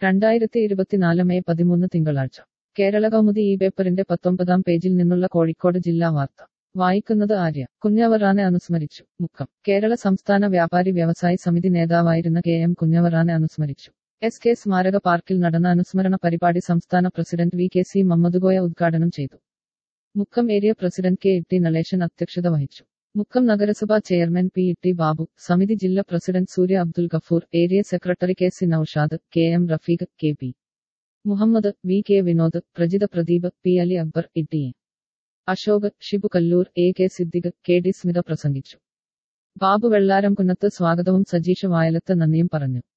രണ്ടായിരത്തി ഇരുപത്തിനാല് മെയ് പതിമൂന്ന് തിങ്കളാഴ്ച കേരള കൗമുദി ഈ പേപ്പറിന്റെ പത്തൊമ്പതാം പേജിൽ നിന്നുള്ള കോഴിക്കോട് ജില്ലാ വാർത്ത വായിക്കുന്നത് ആര്യ കുഞ്ഞവറാനെ അനുസ്മരിച്ചു മുക്കം കേരള സംസ്ഥാന വ്യാപാരി വ്യവസായി സമിതി നേതാവായിരുന്ന കെ എം കുഞ്ഞവറാനെ അനുസ്മരിച്ചു എസ് കെ സ്മാരക പാർക്കിൽ നടന്ന അനുസ്മരണ പരിപാടി സംസ്ഥാന president V K C Mammadugoya ഉദ്ഘാടനം ചെയ്തു Mukkam area president K T Naleshan അധ്യക്ഷത വഹിച്ചു മുക്കം നഗരസഭാ ചെയർമാൻ പി ടി ബാബു സമിതി ജില്ലാ president Surya Abdul Gafoor area secretary K C Noushad K M Rafeeq K P Muhammad V K Vinod Prajitha Pradeep P Ali Akbar E A Ashok Shibu Kallur A K Siddique K D Smitha പ്രസംഗിച്ചു ബാബു വെള്ളാരം കുന്നത്ത് സ്വാഗതവും സജീഷ് വായലത്ത് നന്ദിയും പറഞ്ഞു